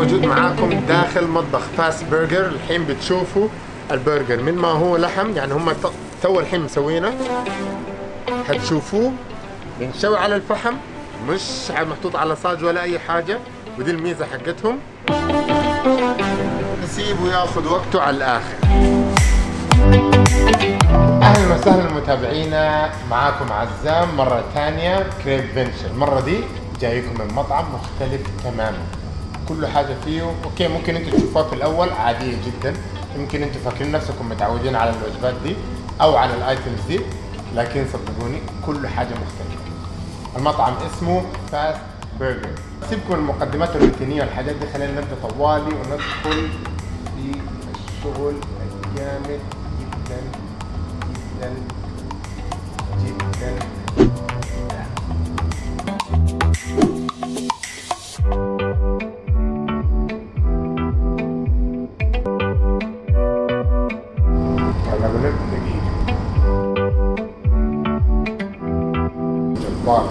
موجود معاكم داخل مطبخ فاست برجر الحين بتشوفوا البرجر من ما هو لحم يعني هم ت- تو الحين مسوينه هتشوفوه بنشوي على الفحم مش ع- محطوط على صاج ولا اي حاجه ودي الميزه حقتهم نسيبه ياخذ وقته على الاخر اهلا وسهلا متابعينا معاكم عزام مره ثانيه كريب فينشر المره دي جايكم من مطعم مختلف تماما كل حاجه فيه اوكي ممكن انتم تشوفوها في الاول عاديه جدا يمكن انتم فاكرين نفسكم متعودين على الوجبات دي او على الايتمز دي لكن صدقوني كل حاجه مختلفه المطعم اسمه فاست برجر سيبكم من المقدمات الروتينيه والحاجات دي خلينا نبدا طوالي وندخل في الشغل الجامد جدا جدا جدا هلا بنبدا دقيقه جبار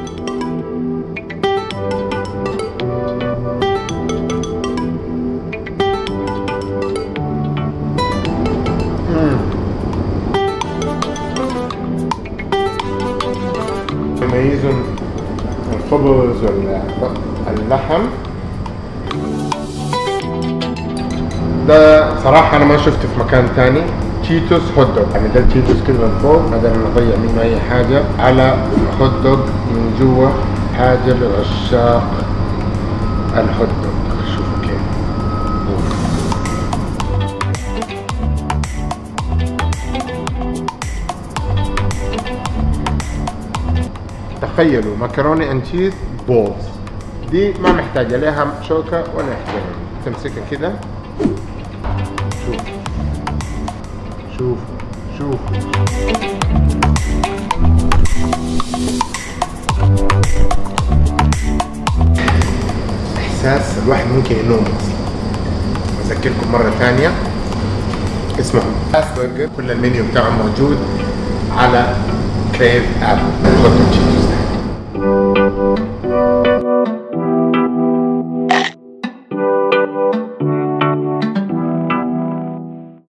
يميزون الخبز واللحم ده صراحة أنا ما شفته في مكان تاني تشيتوس هوت دوج يعني ده التشيتوس كده من فوق ما قدرنا نضيع منه أي حاجة على الهوت دوج من جوا حاجة لعشاق الهوت دوج شوفوا كيف أوف. تخيلوا مكرونة اند تشيز بولز دي ما محتاجة لها شوكة ولا محتاجة تمسكها كده شوف شوف شوف احساس الواحد ممكن ينوم اذكركم مرة ثانية اسمه فاست برجر كل المنيو بتاعه موجود على كريف اب خدوا تشيتوس